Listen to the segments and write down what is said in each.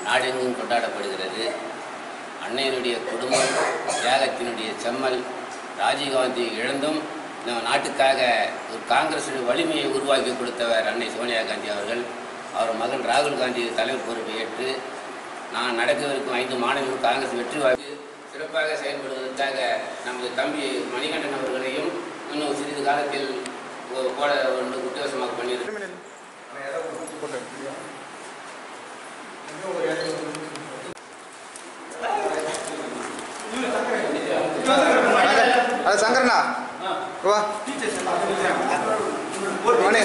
நாடெங்கும் கொண்டாடப்படுகிறது அன்னையினுடைய குடும்பம் தியாகத்தினுடைய செம்மல் ராஜீவ்காந்தியை இழந்தும் நம்ம நாட்டுக்காக ஒரு காங்கிரஸுடைய வலிமையை உருவாக்கி கொடுத்தவர் அன்னை சோனியா காந்தி அவர்கள் அவர் மகன் ராகுல் காந்தி தலைவர் பொறுப்பை ஏற்று நான் நடக்கவிருக்கும் ஐந்து மாநிலங்களும் காங்கிரஸ் வெற்றி வாய்ப்பு சிறப்பாக செயல்படுவதற்காக நமது தம்பி மணிகண்டன் அவர்களையும் இன்னும் சிறிது காலத்தில் ஒ- போட ஒன்று உத்தேசமாக பண்ணியிருக்கிறேன் அது சங்கரண்ணா வா மணி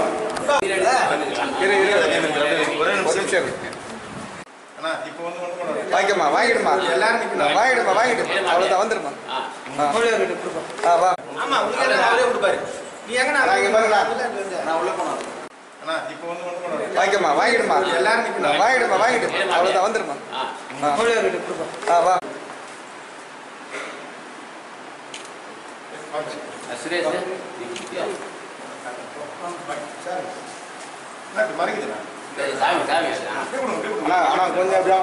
இரு இரு ஒரு நிமிஷம் இரு. அண்ணா இப்போ வந்து ஒன்று பண்ணுவோம் வாங்கிக்கம்மா வாங்கிடுமா எல்லாரும் நிக்கணும். வாங்கிடுமா வாங்கிடு அவ்வளோதான் வந்துடுமா ஆ ஆ. ஆ வா ஆமா உங்களுக்கு அவரே கொடுப்பாரு நீ எங்க நான் இங்க பாருண்ணா. நான் உள்ள போனோம் அண்ணா இப்போ வந்து ஒன்று பண்ணுவோம் வாங்கிக்கம்மா வாங்கிடுமா எல்லாரும் நிக்கணும். வாங்கிடுமா வாங்கிடு அவ்வளோதான் வந்துடுமா ஆ ஆ. ஆ வா சுரேஷ் மறைக்குதுண்ணா சரி, சாமி சாமி ஆ. அப்படியே கொடுங்க அப்படியே கொடுங்க அண்ணா அண்ணா கொஞ்சம் அப்படியே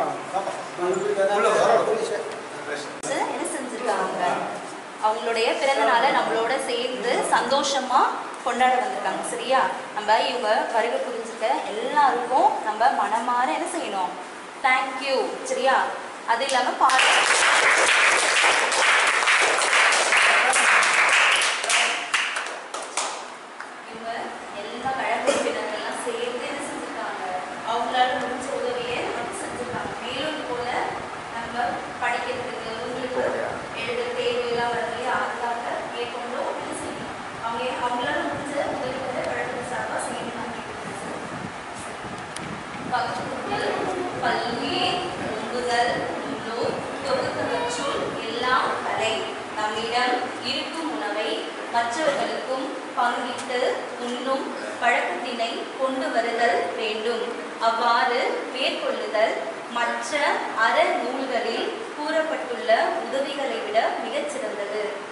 என்ன செஞ்சிருக்காங்க அவங்களுடைய பிறந்த நாளை நம்மளோட சேர்ந்து சந்தோஷமா கொண்டாட வந்திருக்காங்க சரியா நம்ம இவங்க வருகை புரிஞ்சுக்க எல்லாருக்கும் நம்ம மனமாற என்ன செய்யணும் தேங்க்யூ சரியா அது இல்லாம பாட்டு இவங்க எல்லா கழக உறுப்பினர்கள்லாம் சேர்ந்து என்ன செஞ்சிருக்காங்க அவங்களால முடிஞ்ச உதவியை நமக்கு செஞ்சிருக்காங்க மேலும் இது போல நம்ம படிக்கிறதுக்கு உங்களுக்கு எழுத தேவையெல்லாம் வருது இல்லையா அதுக்காக மேற்கொண்டும் என்ன செய்யணும் அவங்க அவங்களால முடிஞ்ச உதவிகளை கழகத்து சார்பாக செய்யணும் நான் கேட்டுக்கிறேன் பகுப்புகள் பல்லுயிர் உங்குதல் உள்ளூர் தொகுத்தவற்றுள் எல்லாம் கலை நம்மிடம் இருக்கும் உணவை மற்றவர்களுக்கும் பங்கிட்டு உண்ணும் பழக்கத்தினை கொண்டு வருதல் வேண்டும் அவ்வாறு மேற்கொள்ளுதல் மற்ற அற நூல்களில் கூறப்பட்டுள்ள உதவிகளை விட மிகச் சிறந்தது